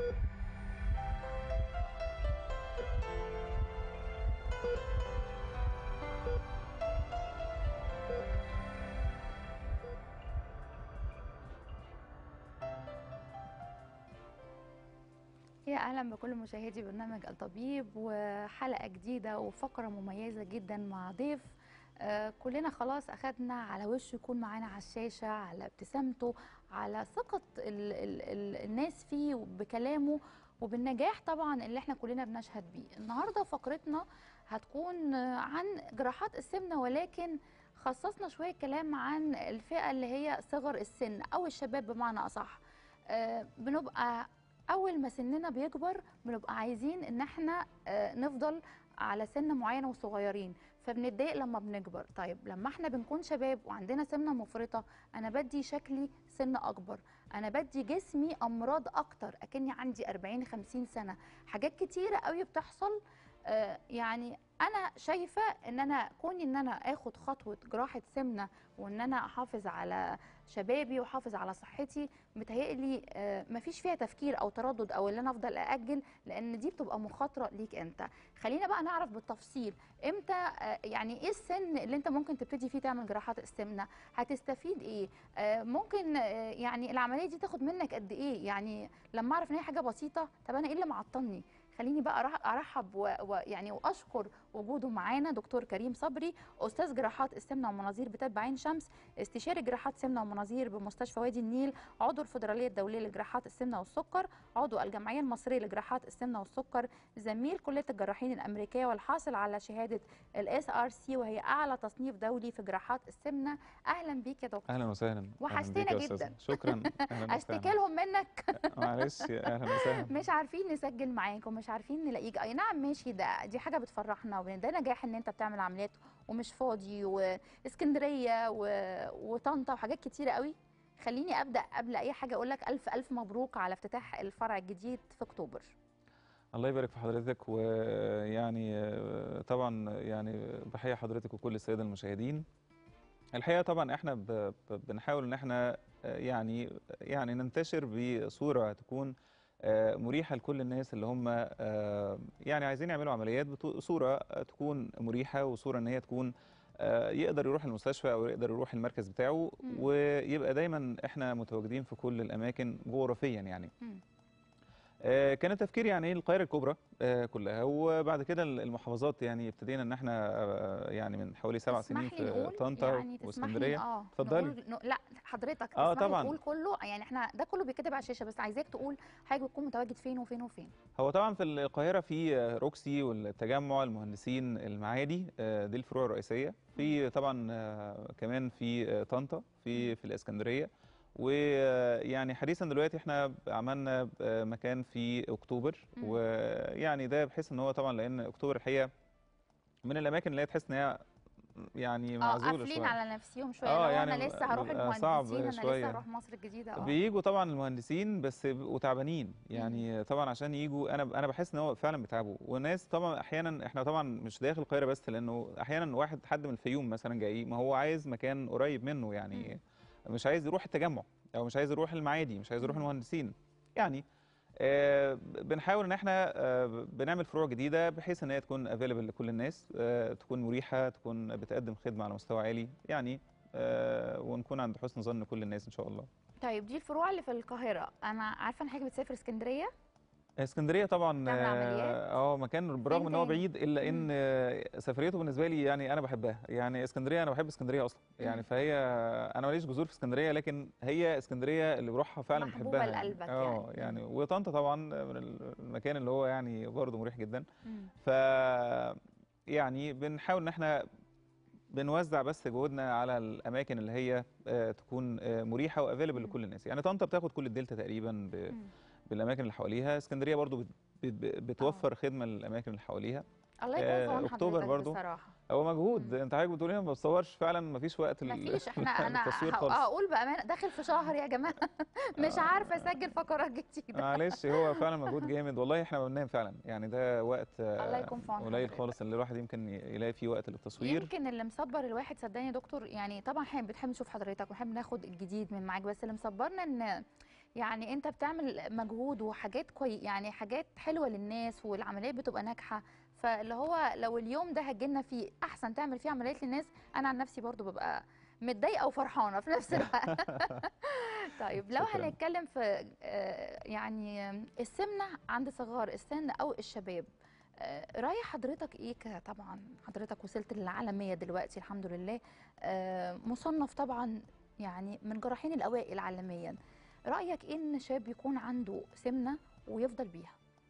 يا اهلا بكل مشاهدي برنامج الطبيب وحلقه جديده وفقره مميزه جدا مع ضيف آه، كلنا خلاص اخدنا على وشه يكون معانا على الشاشه على ابتسامته على ثقه ال ال ال الناس فيه بكلامه وبالنجاح طبعا اللي احنا كلنا بنشهد بيه النهارده فقرتنا هتكون آه، عن جراحات السمنه ولكن خصصنا شويه كلام عن الفئه اللي هي صغر السن او الشباب بمعنى اصح آه، بنبقى اول ما سننا بيكبر بنبقى عايزين ان احنا آه، نفضل على سن معين وصغيرين فبنتضايق لما بنكبر طيب لما احنا بنكون شباب وعندنا سمنه مفرطه انا بدي شكلي سن اكبر انا بدي جسمي امراض اكتر اكني عندي 40 50 سنه حاجات كتيره قوي بتحصل آه، يعني انا شايفه ان انا كوني ان انا اخد خطوه جراحه سمنه وان انا احافظ على شبابي واحافظ على صحتي متهيألي آه، مفيش فيها تفكير او تردد او ان انا افضل ااجل لان دي بتبقى مخاطره ليك انت خلينا بقى نعرف بالتفصيل امتى آه، يعني ايه السن اللي انت ممكن تبتدي فيه تعمل جراحات السمنه هتستفيد ايه آه، ممكن آه، يعني العمليه دي تاخد منك قد ايه يعني لما اعرف ان هي حاجه بسيطه طب انا ايه اللي معطلني خليني بقى أرح- ارحب و- ويعني واشكر وجوده معانا دكتور كريم صبري استاذ جراحات السمنه والمناظير بطب عين شمس استشاري جراحات سمنه ومناظير بمستشفى وادي النيل عضو الفدراليه الدوليه لجراحات السمنه والسكر عضو الجمعيه المصريه لجراحات السمنه والسكر زميل كليه الجراحين الامريكيه والحاصل على شهاده الاس ار سي وهي اعلى تصنيف دولي في جراحات السمنه اهلا بيك يا دكتور اهلا وسهلا أهلاً وحشتنا بيك يا أستاذة. جداً. شكرا اهلا اشتكي لهم منك معلش اهلا وسهلا مش عارفين نسجل معاك ومش عارفين نلاقيك اي نعم ماشي ده دي حاجه بتفرحنا وده نجاح ان انت بتعمل عمليات ومش فاضي واسكندريه و... وطنطا وحاجات كتيره قوي خليني ابدا قبل اي حاجه اقول لك الف الف مبروك على افتتاح الفرع الجديد في اكتوبر الله يبارك في حضرتك ويعني آه، طبعا يعني بحيي حضرتك وكل الساده المشاهدين الحقيقه طبعا احنا ب- ب- بنحاول ان احنا آه، يعني يعني ننتشر بصوره تكون آه، مريحه لكل الناس اللي هم آه، يعني عايزين يعملوا عمليات بصوره تكون مريحه وصوره ان هي تكون آه، يقدر يروح المستشفى او يقدر يروح المركز بتاعه مم. ويبقى دايما احنا متواجدين في كل الاماكن جغرافيا يعني مم. آه، كان التفكير يعني ايه القاهره الكبرى آه، كلها وبعد كده المحافظات يعني ابتدينا ان احنا آه، يعني من حوالي سبع سنين تسمح لي في نقول طنطا يعني تسمح لي واسكندريه اه اتفضلي. نقول ن- لا حضرتك آه، تسمح لي طبعاً. تقول كله يعني احنا ده كله بيتكتب على الشاشه بس عايزاك تقول حاجه بتكون متواجد فين وفين وفين هو طبعا في القاهره في آه، روكسي والتجمع المهندسين المعادي آه، دي الفروع الرئيسيه في طبعا آه، كمان في آه، طنطا في في الاسكندريه ويعني حديثا دلوقتي احنا عملنا آه، مكان في اكتوبر مم. ويعني ده بحيث ان هو طبعا لان اكتوبر الحقيقه من الاماكن اللي هي تحس ان هي يعني اه معزوله قافلين شويه على نفسهم شويه آه، آه يعني يعني انا لسه هروح بيبقى صعب المهندسين انا شوية. لسه هروح مصر الجديده اه بيجوا طبعا المهندسين بس بيبقوا تعبانين يعني طبعا عشان يجوا انا انا بحس ان هو فعلا بيتعبوا وناس طبعا احيانا احنا طبعا مش داخل القاهره بس لانه احيانا واحد حد من الفيوم مثلا جاي ما هو عايز مكان قريب منه يعني مش عايز يروح التجمع او مش عايز يروح المعادي مش عايز يروح مم. المهندسين يعني آه بنحاول ان احنا آه بنعمل فروع جديده بحيث ان هي تكون افيلبل لكل الناس آه تكون مريحه تكون بتقدم خدمه على مستوى عالي يعني آه ونكون عند حسن ظن كل الناس ان شاء الله طيب دي الفروع اللي في القاهره انا عارفه ان حضرتك بتسافر اسكندريه اسكندريه طبعا تعمل عمليات؟ اه مكان برغم ان هو تاني؟ بعيد الا ان آه، سفريته بالنسبه لي يعني انا بحبها يعني اسكندريه انا بحب اسكندريه اصلا مم. يعني فهي انا ماليش جذور في اسكندريه لكن هي اسكندريه اللي بروحها فعلا محبوبة بحبها لقلبك اه يعني. يعني وطنطا طبعا من المكان اللي هو يعني برضه مريح جدا مم. ف يعني بنحاول ان احنا بنوزع بس جهودنا على الاماكن اللي هي آه، تكون آه، مريحه وافيلبل مم. لكل الناس يعني طنطا بتاخد كل الدلتا تقريبا ب... مم. بالاماكن اللي حواليها اسكندريه برضو بت... بت... بتوفر خدمه للاماكن اللي حواليها الله يكون في آه، عون أكتوبر حضرتك برضو. بصراحه هو مجهود مم. انت حضرتك بتقولي ما بتصورش فعلا ما فيش وقت لل- مفيش احنا انا للتصوير ه- خالص هقول بامانه داخل في شهر يا جماعه مش آه. عارفه اسجل فقرات جديده معلش هو فعلا مجهود جامد والله احنا ما بننام فعلا يعني ده وقت آه، الله يكون في عون قليل حضرتك. خالص اللي الواحد يمكن يلاقي فيه وقت للتصوير يمكن اللي مصبر الواحد صدقني يا دكتور يعني طبعا احنا بنحب نشوف حضرتك ونحب ناخد الجديد من معاك بس اللي مصبرنا ان يعني انت بتعمل مجهود وحاجات كوي يعني حاجات حلوه للناس والعمليات بتبقى ناجحه فاللي هو لو اليوم ده هتجيلنا فيه احسن تعمل فيه عمليات للناس انا عن نفسي برضو ببقى متضايقه وفرحانه في نفس الوقت طيب لو شكراً. هنتكلم في آه، يعني السمنه عند صغار السن او الشباب آه، رأي حضرتك ايه ك- طبعا حضرتك وصلت للعالميه دلوقتي الحمد لله آه، مصنف طبعا يعني من جراحين الاوائل عالميا رايك ايه ان شاب يكون عنده سمنه ويفضل بيها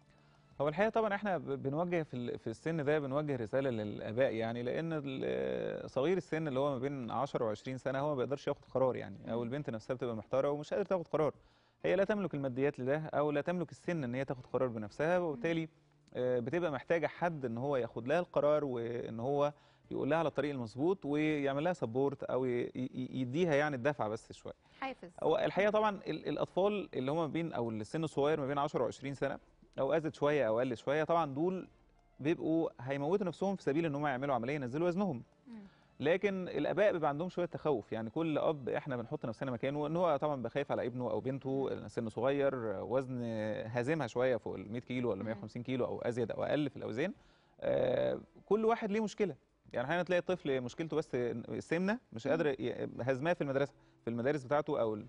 هو الحقيقه طبعا احنا ب- بنوجه في ال- في السن ده بنوجه رساله للاباء يعني لان ال- صغير السن اللي هو ما بين 10 و20 سنه هو ما بيقدرش ياخد قرار يعني او مم. البنت نفسها بتبقى محتاره ومش قادره تاخد قرار هي لا تملك الماديات لده او لا تملك السن ان هي تاخد قرار بنفسها وبالتالي آه، بتبقى محتاجه حد ان هو ياخد لها القرار وان هو يقول لها على الطريق المظبوط ويعمل لها سبورت او ي- ي- يديها يعني الدفعه بس شويه حافز هو الحقيقه طبعا ال- الاطفال اللي هم ما بين او السن الصغير ما بين 10 و20 سنه او ازيد شويه او اقل شويه طبعا دول بيبقوا هيموتوا نفسهم في سبيل ان هم يعملوا عمليه ينزلوا وزنهم مم. لكن الاباء بيبقى عندهم شويه تخوف يعني كل اب احنا بنحط نفسنا مكانه ان هو طبعا بيبقى خايف على ابنه او بنته سن صغير وزن هازمها شويه فوق ال 100 كيلو ولا مم. 150 كيلو او ازيد او اقل في الاوزان آه، كل واحد ليه مشكله يعني احيانا تلاقي الطفل مشكلته بس السمنه مش مم. قادر ي- هزمها في المدرسه في المدارس بتاعته او ال-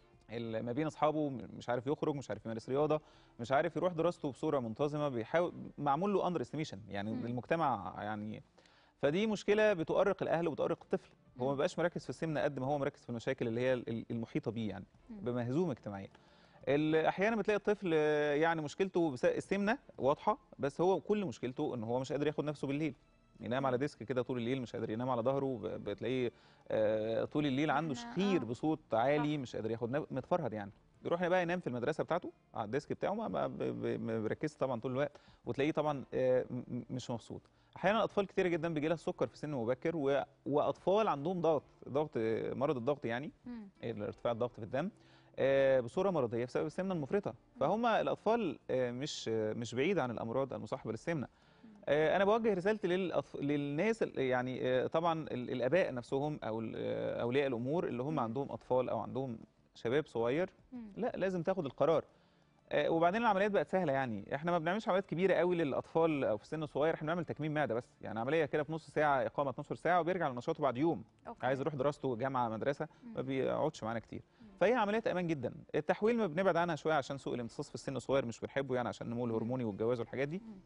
ال- ما بين اصحابه مش عارف يخرج مش عارف يمارس رياضه مش عارف يروح دراسته بصوره منتظمه بيحاول معمول له اندر استيميشن يعني مم. المجتمع يعني فدي مشكله بتؤرق الاهل وبتؤرق الطفل هو ما مم. بقاش مركز في السمنه قد ما هو مركز في المشاكل اللي هي ال- المحيطه بيه يعني مم. بمهزوم اجتماعيا ال- احيانا بتلاقي الطفل آه، يعني مشكلته بس- السمنه واضحه بس هو كل مشكلته ان هو مش قادر ياخد نفسه بالليل ينام على ديسك كده طول الليل مش قادر ينام على ظهره ب- بتلاقيه آه، طول الليل عنده إحنا- شخير آه. بصوت عالي مش قادر ياخد نف- متفرهد يعني يروح بقى ينام في المدرسه بتاعته على الديسك بتاعه ما ما ب- ب- ما بيركزش طبعا طول الوقت وتلاقيه طبعا آه، م- م- مش مبسوط احيانا اطفال كتير جدا بيجي لها السكر في سن مبكر و... واطفال عندهم ضغط ضغط آه، مرض الضغط يعني مم. ارتفاع الضغط في الدم آه، بصوره مرضيه بسبب السمنه المفرطه فهم الاطفال آه، مش آه، مش بعيد عن الامراض المصاحبه للسمنه آه، انا بوجه رسالتي للأطف... للناس ال- يعني آه، طبعا ال- الاباء نفسهم او ال- آه، اولياء الامور اللي هم مم. عندهم اطفال او عندهم شباب صغير مم. لا لازم تاخد القرار آه، وبعدين العمليات بقت سهله يعني احنا ما بنعملش عمليات كبيره قوي للاطفال او في السن الصغير احنا بنعمل تكميم معده بس يعني عمليه كده في نص ساعه اقامه 12 ساعه وبيرجع لنشاطه بعد يوم أوكي. عايز يروح دراسته جامعه مدرسه ما مم. بيقعدش معانا كتير مم. فهي عمليات امان جدا التحويل ما بنبعد عنها شويه عشان سوء الامتصاص في السن الصغير مش بنحبه يعني عشان النمو الهرموني والجواز والحاجات دي مم.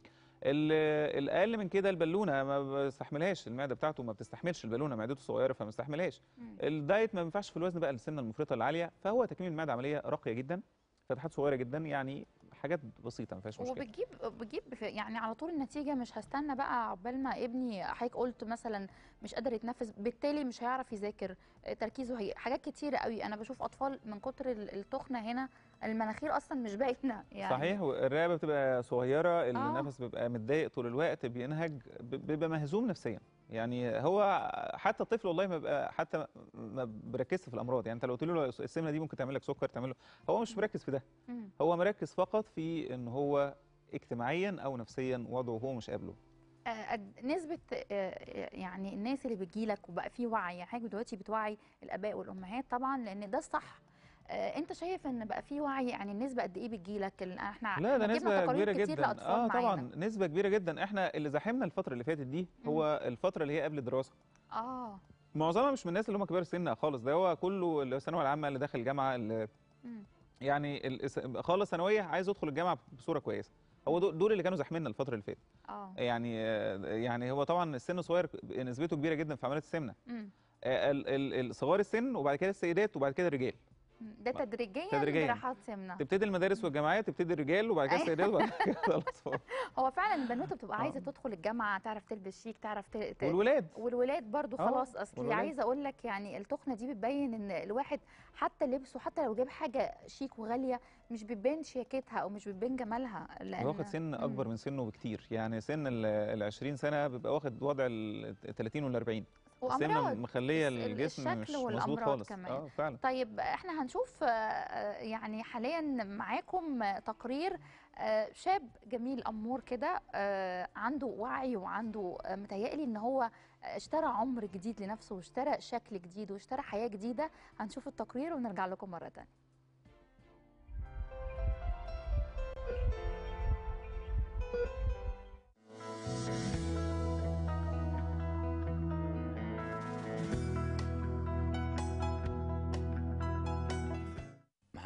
ال- الاقل من كده البالونه ما بستحملهاش المعده بتاعته ما بتستحملش البالونه معدته صغيره فما بتستحملهاش مم. الدايت ما ينفعش في الوزن بقى السنه المفرطه العاليه فهو تكميم المعده عمليه راقيه جدا فتحات صغيره جدا يعني حاجات بسيطه ما فيهاش مشكله وبتجيب بتجيب في- يعني على طول النتيجه مش هستنى بقى عقبال ما ابني حضرتك قلت مثلا مش قادر يتنفس بالتالي مش هيعرف يذاكر آه، تركيزه هي حاجات كتيره قوي انا بشوف اطفال من كتر ال- التخنه هنا المناخير اصلا مش باينه يعني صحيح الرقبه بتبقى صغيره آه. النفس بيبقى متضايق طول الوقت بينهج ب- بيبقى مهزوم نفسيا يعني هو حتى الطفل والله ما بيبقى حتى ما بيركزش في الامراض يعني انت لو قلت له السمنه دي ممكن تعمل لك سكر تعمل له هو مش مركز في ده مم. هو مركز فقط في ان هو اجتماعيا او نفسيا وضعه هو مش قابله آه، قد- نسبة آه، يعني الناس اللي بتجيلك وبقى في وعي يعني حضرتك دلوقتي بتوعي الآباء والأمهات طبعا لأن ده الصح آه، أنت شايف إن بقى في وعي يعني النسبة قد إيه بتجيلك ال- إحنا لا ده إحنا جبنا نسبة تقارير كبيرة كتير جدا لأطفال اه معانا. طبعا نسبة كبيرة جدا احنا اللي زاحمنا الفترة اللي فاتت دي هو الفترة اللي هي قبل الدراسة آه معظمها مش من الناس اللي هم كبار السن خالص ده هو كله اللي الثانوية العامة اللي داخل الجامعة اللي مم. يعني ال- خلص ثانوية عايز يدخل الجامعة بصورة كويسة هو دول دول اللي كانوا زاحميننا الفترة اللي فاتت آه يعني آه، يعني هو طبعا السن الصغير نسبته كبيرة جدا في عمليات السمنة مم. آه، ال- ال- ال- صغار السن وبعد كده السيدات وبعد كده الرجال مم. ده تدريجيا تدريجياً. جراحات سمنة تبتدي المدارس والجامعات تبتدي الرجال وبعد كده أيوة. السيدات وبعد كده الاطفال هو فعلا البنوتة بتبقى آه. عايزة تدخل الجامعة تعرف تلبس شيك تعرف ت... ت... والولاد والولاد برضو آه، خلاص اصلي والولاد. عايزه اقول لك يعني التخنه دي بتبين ان الواحد حتى لبسه حتى لو جاب حاجه شيك وغاليه مش بتبان شياكتها او مش بتبان جمالها لان واخد سن مم. اكبر من سنه بكتير يعني سن ال 20 سنه بيبقى واخد وضع ال 30 وال 40 السمنه وامراض مخليه الس- الجسم الشكل مش مظبوط والأمراض خالص كمان. اه فعلا طيب احنا هنشوف آه، آه، يعني حاليا معاكم آه، تقرير آه، شاب جميل امور كده آه، عنده وعي وعنده آه، متهيألي ان هو اشترى عمر جديد لنفسه واشترى شكل جديد واشترى حياه جديده هنشوف التقرير ونرجع لكم مره تانية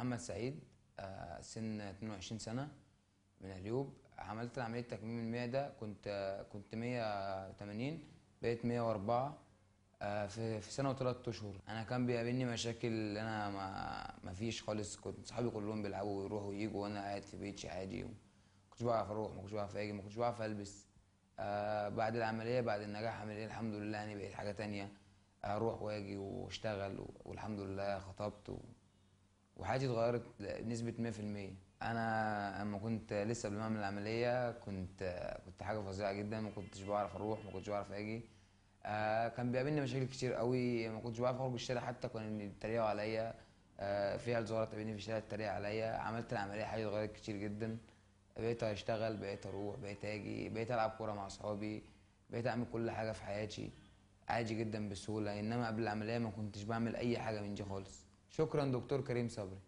محمد سعيد آه، سن 22 سنة من اليوب عملت عملية تكميم المعدة كنت آه، كنت 180 بقيت 104 آه، في في سنة وثلاث أشهر أنا كان بيقابلني مشاكل أنا ما ما فيش خالص كنت صحابي كلهم بيلعبوا ويروحوا ويجوا وأنا قاعد في بيتي عادي ما كنتش بعرف أروح ما كنتش بعرف أجي ما كنتش بعرف ألبس آه، بعد العملية بعد النجاح العملية الحمد لله يعني بقيت حاجة تانية أروح وأجي وأشتغل و- والحمد لله خطبت و... وحياتي اتغيرت بنسبة 100% أنا لما كنت لسه قبل ما أعمل العملية كنت كنت حاجة فظيعة جدا ما كنتش بعرف أروح ما كنتش بعرف أجي آه كان بيقابلني مشاكل كتير قوي ما كنتش بعرف أخرج الشارع حتى كانوا بيتريقوا عليا آه في عيال صغيرة تقابلني في الشارع تتريق عليا عملت العملية حياتي اتغيرت كتير جدا بقيت أشتغل بقيت أروح بقيت أجي بقيت ألعب كورة مع أصحابي بقيت أعمل كل حاجة في حياتي عادي جدا بسهولة إنما قبل العملية ما كنتش بعمل أي حاجة من دي خالص شكرا دكتور كريم صبري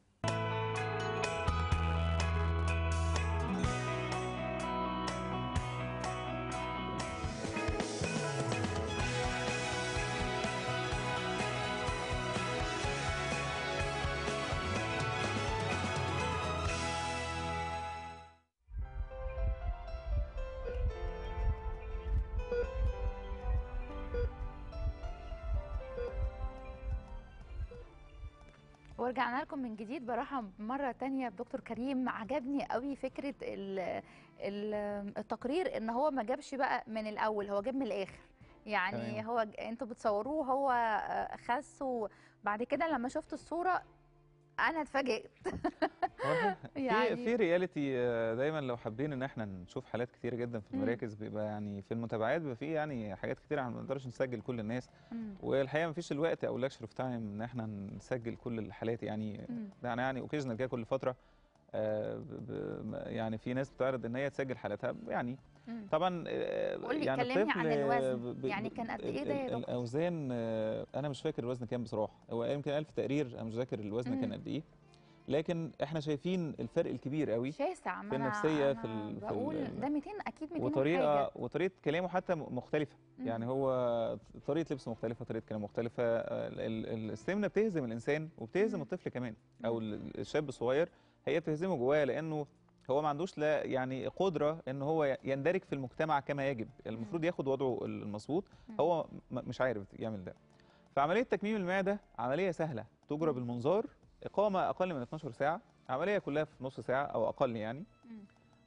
ورجعنا لكم من جديد برحب مرة تانية بدكتور كريم عجبني قوي فكرة ال- ال- التقرير ان هو ما جابش بقى من الاول هو جاب من الاخر يعني تمام. هو ج- انتوا بتصوروه هو آه، خس وبعد كده لما شفت الصورة انا اتفاجئت هو في يعني- في رياليتي آه، دايما لو حابين ان احنا نشوف حالات كتيره جدا في مم. المراكز بيبقى يعني في المتابعات بيبقى في يعني حاجات كتيره ما نقدرش نسجل كل الناس مم. والحقيقه ما فيش الوقت او لاكشر اوف تايم ان احنا نسجل كل الحالات يعني مم. يعني يعني اوكيجنال كده كل فتره آه، ب- ب- يعني في ناس بتعرض ان هي تسجل حالاتها يعني مم. طبعا آه، قولي يعني كلمني الطفل عن آه، الوزن. ب- ب- يعني كان قد إيه ال- ده يا ال- دكتور؟ الاوزان آه، انا مش فاكر الوزن كام بصراحه هو يمكن قال في تقرير انا مش فاكر الوزن مم. كان قد ايه لكن احنا شايفين الفرق الكبير قوي شاسع ما في أنا- النفسية، في أنا ال- في بقول ال- ده 200 اكيد 200 وطريقه وحاجة. وطريقه كلامه حتى م- مختلفه مم. يعني هو طريقه لبسه مختلفه طريقه كلامه مختلفه آه، ال- ال- السمنه بتهزم الانسان وبتهزم مم. الطفل كمان او ال- الشاب الصغير هي بتهزمه جواه لانه هو ما عندوش لا يعني قدره ان هو ي- يندرج في المجتمع كما يجب المفروض ياخد وضعه المظبوط مم. هو م- مش عارف يعمل ده فعمليه تكميم المعده عمليه سهله تجرى مم. بالمنظار اقامه اقل من 12 ساعه عمليه كلها في نص ساعه او اقل يعني مم.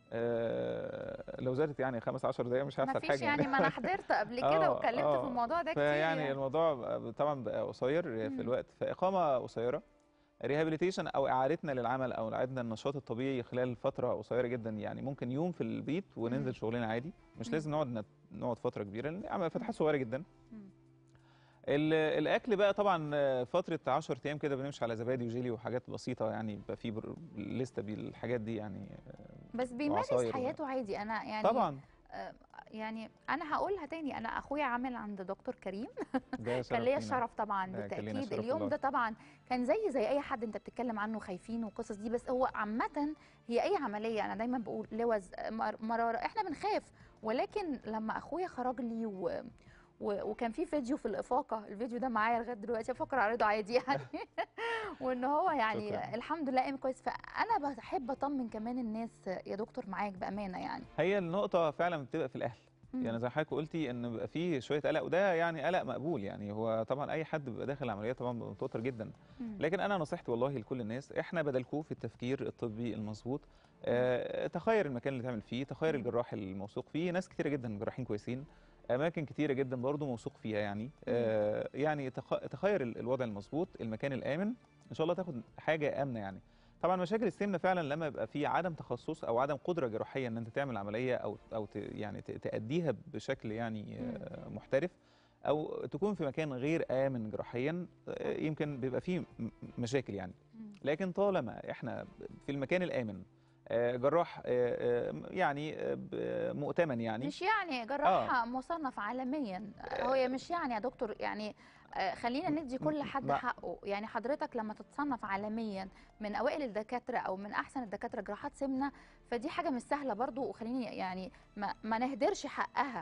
آه، لو زادت يعني 5 10 دقايق مش ما هيحصل فيش حاجه يعني ما انا حضرت قبل كده آه، واتكلمت آه. في الموضوع ده كتير فيعني يعني. الموضوع بقى- طبعا بقى قصير في مم. الوقت فاقامه قصيره ريهابيليتيشن او اعادتنا للعمل او اعادتنا النشاط الطبيعي خلال فتره قصيره جدا يعني ممكن يوم في البيت مم. وننزل شغلنا عادي مش مم. لازم نقعد نت- نقعد فتره كبيره لان عمل فتحات صغيره جدا مم. ال- الاكل بقى طبعا آه، فتره 10 ايام كده بنمشي على زبادي وجيلي وحاجات بسيطه يعني بيبقى في بر- لسته بالحاجات دي يعني بس بيمارس وعصاير و- حياته عادي انا يعني طبعا آه، يعني انا هقولها تاني انا اخويا عامل عند دكتور كريم ده شرف كان ليا لينا. الشرف طبعا ده كان لينا بالتاكيد الشرف اليوم والله. ده طبعا كان زي زي اي حد انت بتتكلم عنه خايفين والقصص دي بس هو عامه هي اي عمليه انا دايما بقول لوز مر- مراره احنا بنخاف ولكن لما اخويا خرج لي و و- وكان في فيديو في الافاقه الفيديو ده معايا لغايه دلوقتي افكر اعرضه عادي يعني وان هو يعني شكراً. الحمد لله قام كويس فانا بحب اطمن كمان الناس يا دكتور معاك بامانه يعني هي النقطه فعلا بتبقى في الاهل مم. يعني زي حضرتك قلتي ان بيبقى فيه شويه قلق وده يعني قلق مقبول يعني هو طبعا اي حد بيبقى داخل العمليه طبعا بيبقى متوتر جدا مم. لكن انا نصيحتي والله لكل الناس احنا بدلكوا في التفكير الطبي المظبوط آه تخير المكان اللي تعمل فيه تخير مم. الجراح الموثوق فيه ناس كتيره جدا جراحين كويسين اماكن كتيره جدا برضو موثوق فيها يعني آه يعني تخ- تخير ال- الوضع المظبوط المكان الامن ان شاء الله تاخد حاجه امنه يعني طبعا مشاكل السمنه فعلا لما يبقى في عدم تخصص او عدم قدره جراحيه ان انت تعمل عمليه او او ت- يعني ت- تاديها بشكل يعني آه، محترف او تكون في مكان غير امن جراحيا آه، يمكن بيبقى فيه م- مشاكل يعني مم. لكن طالما احنا في المكان الامن آه، جراح آه، آه، يعني آه، ب- مؤتمن يعني مش يعني جراح مصنف عالميا هو مش يعني يا دكتور يعني آه، خلينا ندي كل حد ما- حقه يعني حضرتك لما تتصنف عالميا من اوائل الدكاتره او من احسن الدكاتره جراحات سمنه فدي حاجه مش سهله برضو وخليني يعني ما, ما نهدرش حقها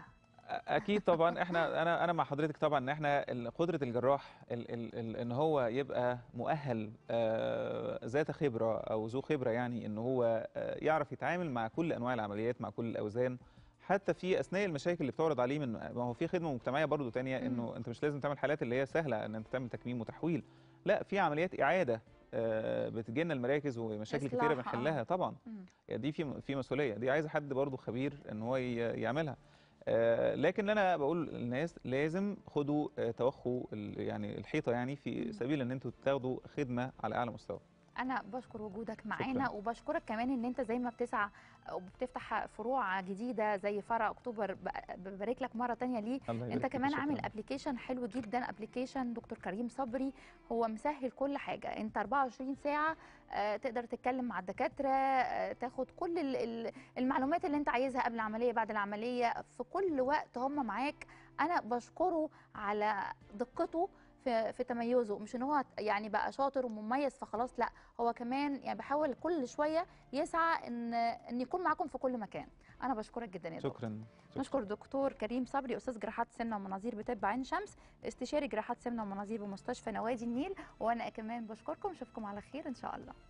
اكيد طبعا احنا انا انا مع حضرتك طبعا ان احنا ال- قدره الجراح ال ال ال ان هو يبقى مؤهل آه، ذات خبره او ذو خبره يعني ان هو آه، يعرف يتعامل مع كل انواع العمليات مع كل الاوزان حتى في اثناء المشاكل اللي بتعرض عليه من ما هو في خدمه مجتمعيه برضو تانية انه انت مش لازم تعمل حالات اللي هي سهله ان انت تعمل تكميم وتحويل لا في عمليات اعاده آه، بتجي لنا المراكز ومشاكل كتيره إصلاح، آه. بنحلها طبعا مم. يعني دي في في مسؤوليه دي عايزه حد برضو خبير ان هو ي- يعملها آه، لكن انا بقول للناس لازم خدوا آه، توخوا ال- يعني الحيطه يعني في مم. سبيل ان انتوا تاخدوا خدمه على اعلى مستوى انا بشكر وجودك معانا شكراً. وبشكرك كمان ان انت زي ما بتسعى وبتفتح فروع جديده زي فرع اكتوبر ب- ببارك لك مره تانية ليه الله يبارك انت فيك، كمان شكراً. عامل ابلكيشن حلو جدا ابلكيشن دكتور كريم صبري هو مسهل كل حاجه انت 24 ساعه آه، تقدر تتكلم مع الدكاتره آه، تاخد كل ال- ال- المعلومات اللي انت عايزها قبل العمليه بعد العمليه في كل وقت هم معاك انا بشكره على دقته في في تميزه مش ان هو يعني بقى شاطر ومميز فخلاص لا هو كمان يعني بيحاول كل شويه يسعى ان ان يكون معاكم في كل مكان انا بشكرك جدا يا دكتور شكرا شكراً. نشكر دكتور كريم صبري استاذ جراحات سمنه ومناظير بطب عين شمس استشاري جراحات سمنه ومناظير بمستشفى نوادي النيل وانا كمان بشكركم اشوفكم على خير ان شاء الله